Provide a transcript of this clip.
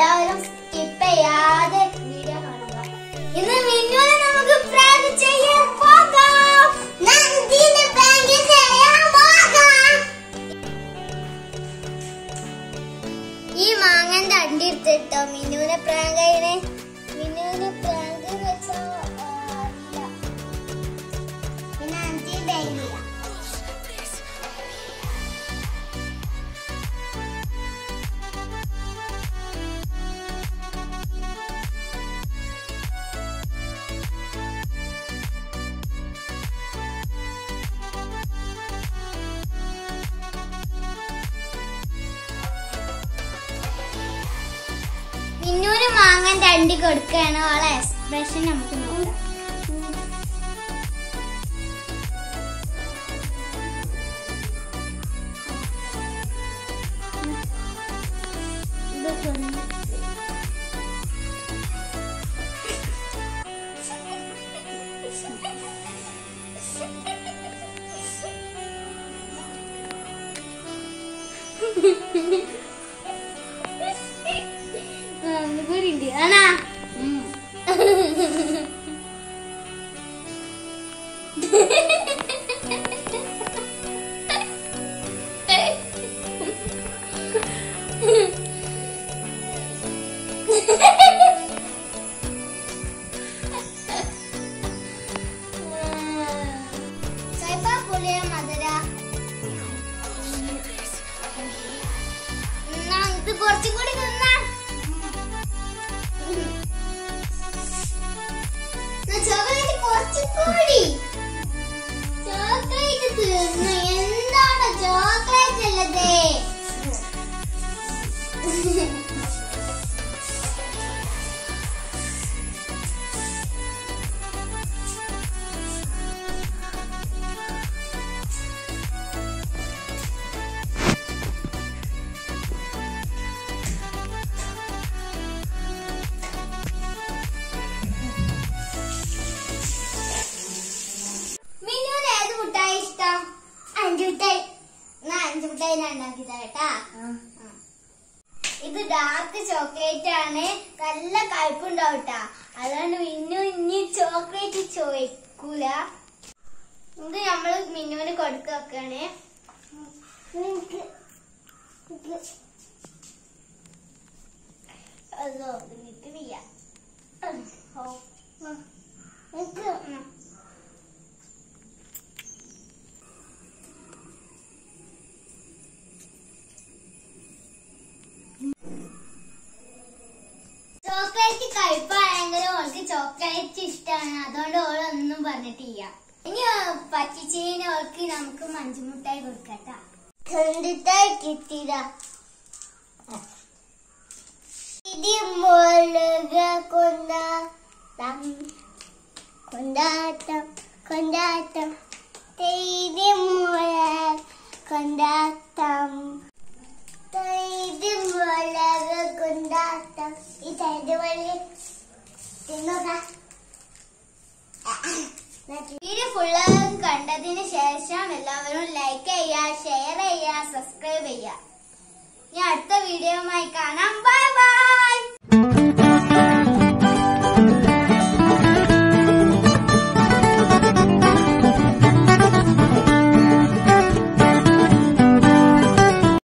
എല്ലാവരും സ്കിപ്പ് ചെയ്യാതെ വീഡിയോ കാണുക ഇന്ന് മിന്നുവിനെ നമുക്ക് പ്രാങ്ക് ചെയ്യാൻ പോകാം നന്ദിനെ പ്രാങ്ക് ചെയ്യാൻ പോകാം ഈ മാങ്ങന്റെ അണ്ടി എടുത്തിട്ടോ മിന്നുവിനെ പ്രാങ്ക് ചെയ്യണേ മിന്നുവിനെ പ്രാങ്ക് വെച്ചോ അറിയില്ല പിന്നെ അഞ്ചി ഡൈലിയ മിന്നൂന് മാങ്ങന്റെ അണ്ടി കൊടുക്കുകയാണ് അവളെ എക്സ്പ്രഷൻ നമുക്ക് നോക്കാം ഒന്നുകൂടി ആണാ സൈബാ പുളിയ മധുര എന്നാ ഇത് കുറച്ചും കൂടി തിന്നാ ചോക്ലേറ്റ് കുറച്ചും കൂടി ചോക്ലേറ്റ് തീർന്നു എന്താണ് ചോക്ലേറ്റ് ഉള്ളത് മിന്നുവിന് ഏത് മുട്ടായി ഇഷ്ടം അഞ്ചു മിഠായി എന്നാ അഞ്ചു മിഠായി ഞാൻ ഉണ്ടാക്കി തരട്ടാ ഇത് ഡാർക്ക് ചോക്ലേറ്റ് ആണ് നല്ല കയ്പുണ്ടാവും ട്ടാ അതുകൊണ്ട് മിന്നു ഇനി ചോക്ലേറ്റ് ചോദിക്കൂല ഇത് നമ്മള് മിന്നുവിന് കൊടുക്ക വെക്കാണ് അതോ ഇത് വയ്യ ഓ നിക്ക്. ഉം. ചോക്ലേറ്റ് കഴിപ്പാണെങ്കിലും അവൾക്ക് ചോക്ലേറ്റ് ഇഷ്ടമാണ് അതുകൊണ്ട് ഓളൊന്നും പറഞ്ഞിട്ടില്ല ഇനി പറ്റിച്ചതിന് അവൾക്ക് നമുക്ക് മഞ്ചുമുട്ടായി കൊടുക്കട്ടാ കണ്ടിട്ടായി കിട്ടിയതാ ഇടി മുളക കൊണ്ടാട്ടം കൊണ്ടാട്ടം കൊണ്ടാട്ടം ഇടി മുളക കൊണ്ടാട്ടം ഇത് മുളക് കൊണ്ടാട്ടം ഈ തൈര് വഴി തിന്നോക്ക വീഡിയോ ഫുള്ള് കണ്ടതിന് ശേഷം എല്ലാവരും ലൈക്ക് ചെയ്യുക ഷെയർ ചെയ്യുക സബ്സ്ക്രൈബ് ചെയ്യുക ഇനി അടുത്ത വീഡിയോയുമായി കാണാം